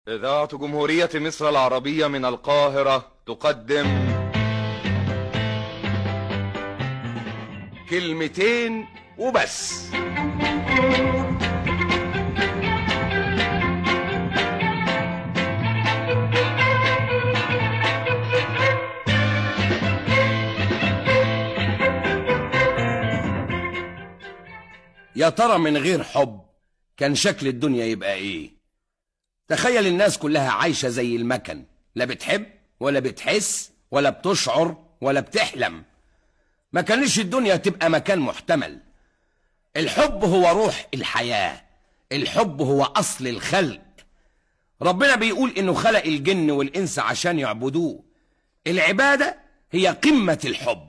إذاعة جمهورية مصر العربية من القاهرة تقدم كلمتين وبس يا ترى من غير حب كان شكل الدنيا يبقى ايه تخيل الناس كلها عايشة زي المكن لا بتحب ولا بتحس ولا بتشعر ولا بتحلم ما كانش الدنيا تبقى مكان محتمل الحب هو روح الحياة الحب هو أصل الخلق ربنا بيقول إنه خلق الجن والإنس عشان يعبدوه العبادة هي قمة الحب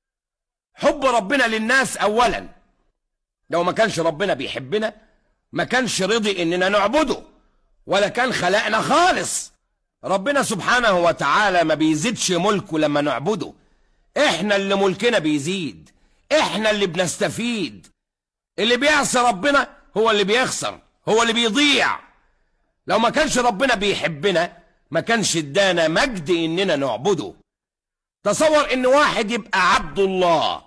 حب ربنا للناس أولا لو ما كانش ربنا بيحبنا ما كانش رضي إننا نعبده ولا كان خلقنا خالص ربنا سبحانه وتعالى ما بيزيدش ملكه لما نعبده احنا اللي ملكنا بيزيد احنا اللي بنستفيد اللي بيعصي ربنا هو اللي بيخسر هو اللي بيضيع لو ما كانش ربنا بيحبنا ما كانش ادانا مجد اننا نعبده تصور ان واحد يبقى عبد الله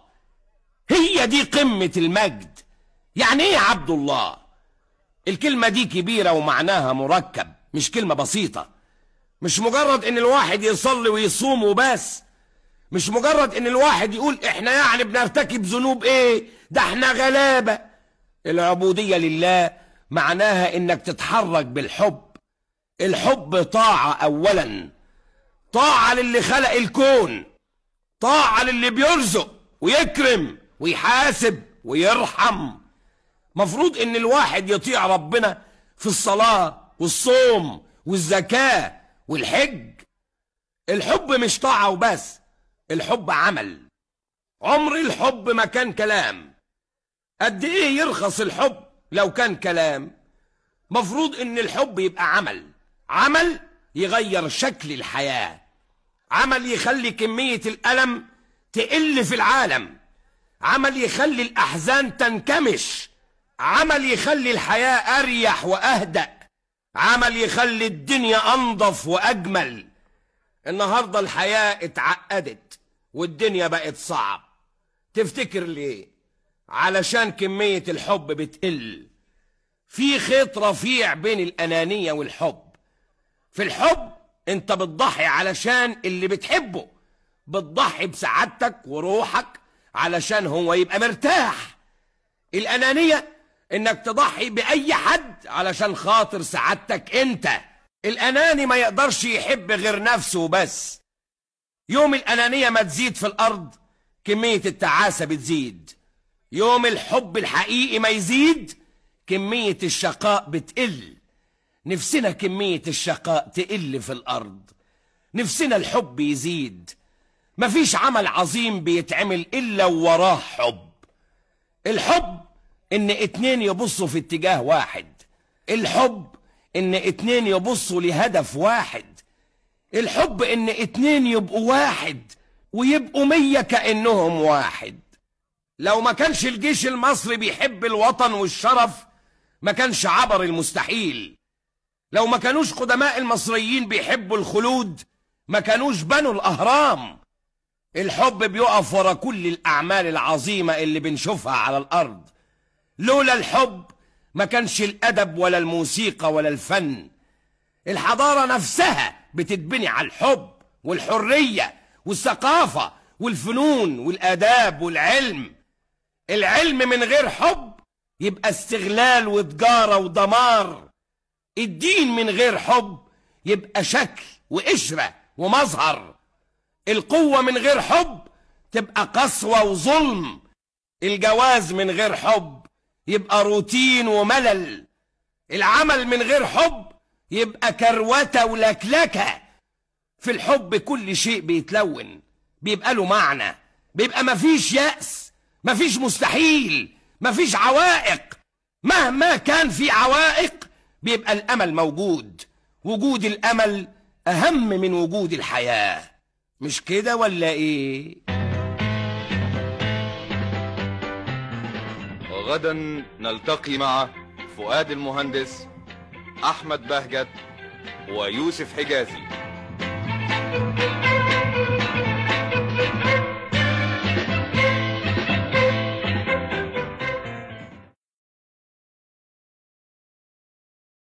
هي دي قمة المجد يعني ايه عبد الله الكلمة دي كبيرة ومعناها مركب مش كلمة بسيطة مش مجرد ان الواحد يصلي ويصوم وبس مش مجرد ان الواحد يقول احنا يعني بنرتكب ذنوب ايه ده احنا غلابة العبودية لله معناها انك تتحرك بالحب الحب طاعة اولا طاعة للي خلق الكون طاعة للي بيرزق ويكرم ويحاسب ويرحم مفروض ان الواحد يطيع ربنا في الصلاة والصوم والزكاة والحج الحب مش طاعة وبس الحب عمل عمر الحب ما كان كلام قد ايه يرخص الحب لو كان كلام مفروض ان الحب يبقى عمل عمل يغير شكل الحياة عمل يخلي كمية الألم تقل في العالم عمل يخلي الأحزان تنكمش عمل يخلي الحياة أريح وأهدأ عمل يخلي الدنيا أنظف وأجمل النهاردة الحياة اتعقدت والدنيا بقت صعب تفتكر ليه علشان كمية الحب بتقل في خيط رفيع بين الأنانية والحب في الحب انت بتضحي علشان اللي بتحبه بتضحي بسعادتك وروحك علشان هو يبقى مرتاح الأنانية انك تضحي بأي حد علشان خاطر سعادتك انت الأناني ما يقدرش يحب غير نفسه بس يوم الأنانية ما تزيد في الأرض كمية التعاسة بتزيد يوم الحب الحقيقي ما يزيد كمية الشقاء بتقل نفسنا كمية الشقاء تقل في الأرض نفسنا الحب يزيد مفيش عمل عظيم بيتعمل إلا وراه حب الحب إن اتنين يبصوا في اتجاه واحد الحب إن اتنين يبصوا لهدف واحد الحب إن اتنين يبقوا واحد ويبقوا مية كأنهم واحد لو ما كانش الجيش المصري بيحب الوطن والشرف ما كانش عبر المستحيل لو ما كانوش قدماء المصريين بيحبوا الخلود ما كانوش بنوا الأهرام الحب بيقف ورا كل الأعمال العظيمة اللي بنشوفها على الأرض لولا الحب ما كانش الأدب ولا الموسيقى ولا الفن الحضارة نفسها بتتبني على الحب والحرية والثقافة والفنون والآداب والعلم العلم من غير حب يبقى استغلال وتجارة ودمار الدين من غير حب يبقى شكل وقشرة ومظهر القوة من غير حب تبقى قسوة وظلم الجواز من غير حب يبقى روتين وملل العمل من غير حب يبقى كروتة ولكلكة في الحب كل شيء بيتلون بيبقى له معنى بيبقى مفيش يأس مفيش مستحيل مفيش عوائق مهما كان في عوائق بيبقى الأمل موجود وجود الأمل أهم من وجود الحياة مش كده ولا إيه؟ وغدا نلتقي مع فؤاد المهندس أحمد بهجت ويوسف حجازي